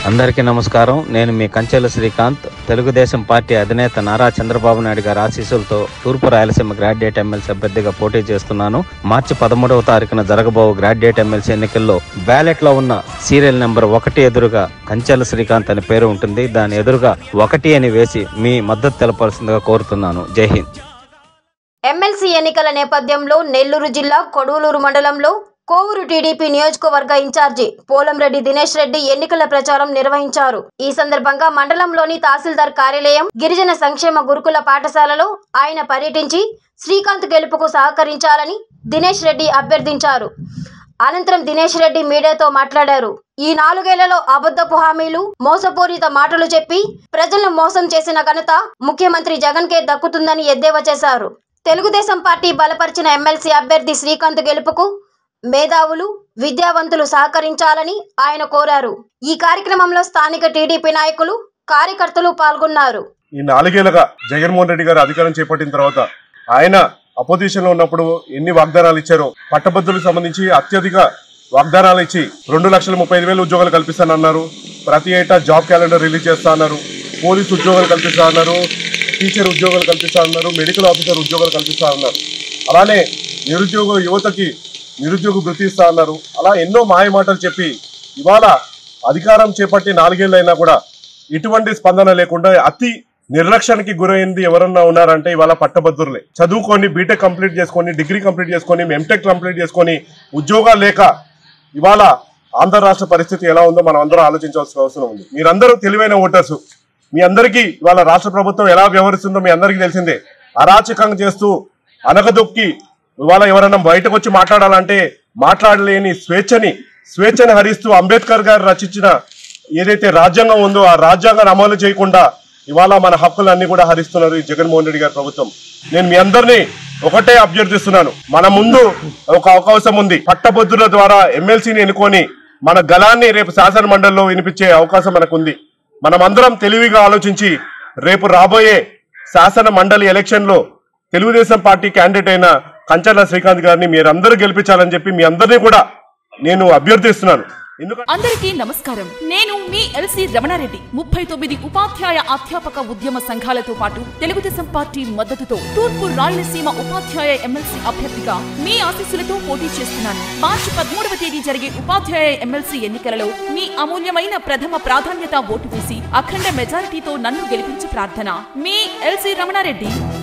అందరికీ నమస్కారం నేను మీ కంచెల శ్రీకాంత్ తెలుగుదేశం పార్టీ అధినేత నారా చంద్రబాబు నాయుడు గారి ఆశీస్సులతో తూర్పు రాయలసీమ గ్రాడ్యుయేట్ ఎమ్మెల్సీ అభ్యర్థిగా పోటీ చేస్తున్నాను మార్చి పదమూడవ తారీఖున జరగబో గ్రాడ్యుయేట్ ఎమ్మెల్సీ ఎన్నికల్లో బ్యాలెట్ లో ఉన్న సీరియల్ నెంబర్ ఒకటి ఎదురుగా కంచెల శ్రీకాంత్ అని పేరు ఉంటుంది దాని ఎదురుగా ఒకటి అని వేసి మీ మద్దతు తెలపాల్సిందిగా కోరుతున్నాను జై హింద్ ఎమ్మెల్సీ ఎన్నికల నేపథ్యంలో నెల్లూరు జిల్లా కొడూలూరు మండలంలో కోవూరు టీడీపీ నియోజకవర్గ ఇన్ఛార్జి పోలంరెడ్డి దినేష్ రెడ్డి ఎన్నికల ప్రచారం నిర్వహించారు ఈ సందర్భంగా మండలంలోని తహసీల్దార్ కార్యాలయం గిరిజన సంక్షేమ గురుకుల పాఠశాలలో ఆయన పర్యటించి శ్రీకాంత్ గెలుపుకు సహకరించాలని దినేష్ రెడ్డి అభ్యర్థించారు అనంతరం దినేష్ రెడ్డి మీడియాతో మాట్లాడారు ఈ నాలుగేళ్లలో అబద్ధపు హామీలు మోసపూరిత మాటలు చెప్పి ప్రజలను మోసం చేసిన ఘనత ముఖ్యమంత్రి జగన్ కే దక్కుతుందని ఎద్దేవా చేశారు తెలుగుదేశం పార్టీ బలపరిచిన ఎమ్మెల్సీ అభ్యర్థి శ్రీకాంత్ గెలుపుకు మేధావులు విద్యావంతులు సహకరించాలని ఆయన కోరారు ఈ కార్యక్రమంలో స్థానిక టీడీపీ నాయకులు కార్యకర్తలు పాల్గొన్నారు ఈ నాలుగేళ్లుగా జగన్మోహన్ రెడ్డి గారు అధికారం చేపట్టిన తర్వాత ఆయన అపోజిషన్ లో ఉన్నప్పుడు ఎన్ని వాగ్దానాలు ఇచ్చారో పట్టభద్రులకు సంబంధించి అత్యధిక వాగ్దానాలు ఇచ్చి రెండు లక్షల ముప్పై ఐదు వేల ఉద్యోగాలు కల్పిస్తానన్నారు ప్రతి ఏటా జాబ్ క్యాలెండర్ రిలీజ్ చేస్తా అన్నారు పోలీస్ ఉద్యోగాలు కల్పిస్తా అన్నారు టీచర్ ఉద్యోగాలు కల్పిస్తా అన్నారు మెడికల్ ఆఫీసర్ ఉద్యోగాలు కల్పిస్తా అన్నారు అలానే నిరుద్యోగ యువతకి నిరుద్యోగ వృత్తి ఇస్తా అన్నారు అలా ఎన్నో మాయ మాటలు చెప్పి ఇవాళ అధికారం చేపట్టి నాలుగేళ్ళైనా కూడా ఎటువంటి స్పందన లేకుండా అతి నిర్లక్ష్యానికి గురైంది ఎవరన్నా ఉన్నారంటే ఇవాళ పట్టభద్రులే చదువుకొని బీటెక్ కంప్లీట్ చేసుకొని డిగ్రీ కంప్లీట్ చేసుకొని ఎంటెక్ కంప్లీట్ చేసుకొని ఉద్యోగాలు లేక ఇవాళ ఆంధ్ర రాష్ట్ర పరిస్థితి ఎలా ఉందో మనం అందరం ఆలోచించాల్సిన అవసరం ఉంది మీరందరూ తెలివైన ఓటర్స్ మీ అందరికీ ఇవాళ రాష్ట్ర ప్రభుత్వం ఎలా వ్యవహరిస్తుందో మీ అందరికీ తెలిసిందే అరాచకంగా చేస్తూ అనగదొక్కి ఇవాళ ఎవరైనా బయటకు వచ్చి మాట్లాడాలంటే మాట్లాడలేని స్వేచ్ఛని స్వేచ్ఛని హరిస్తూ అంబేద్కర్ గారు రచించిన ఏదైతే రాజ్యాంగం ఉందో ఆ రాజ్యాంగాన్ని అమలు చేయకుండా ఇవాళ మన హక్కులన్నీ కూడా హరిస్తున్నారు ఈ జగన్మోహన్ రెడ్డి గారి ప్రభుత్వం నేను మీ అందరినీ ఒకటే అభ్యర్థిస్తున్నాను మన ముందు ఒక అవకాశం ఉంది పట్టభద్రుల ద్వారా ఎమ్మెల్సీని ఎన్నుకొని మన గలాన్ని రేపు శాసన మండలిలో వినిపించే అవకాశం మనకు ఉంది మనం అందరం తెలివిగా ఆలోచించి రేపు రాబోయే శాసన మండలి ఎలక్షన్ లో తెలుగుదేశం పార్టీ క్యాండిడేట్ అయిన కంచర్ల శ్రీకాంత్ గారిని మీరందరూ గెలిపించాలని చెప్పి మీ అందరినీ కూడా నేను అభ్యర్థిస్తున్నాను ఎందుకంటే అందరికీ నమస్కారం నేను మీ ఎల్సి రమణారెడ్డి ముప్పై తొమ్మిది ఉపాధ్యాయ అధ్యాపక ఉద్యమ సంఘాలతో పాటు తెలుగుదేశం పార్టీ మద్దతుతో తూర్పు రాయలసీమ ఉపాధ్యాయ ఎమ్మెల్సీ అభ్యర్థిగా మీ ఆశీస్సులతో పోటీ చేస్తున్నాను మార్చి పదమూడవ తేదీ జరిగే ఉపాధ్యాయ ఎమ్మెల్సీ ఎన్నికలలో మీ అమూల్యమైన ప్రథమ ప్రాధాన్యత ఓటు వేసి అఖండ మెజారిటీతో నన్ను గెలిపించి ప్రార్థన మీ ఎల్సి రమణారెడ్డి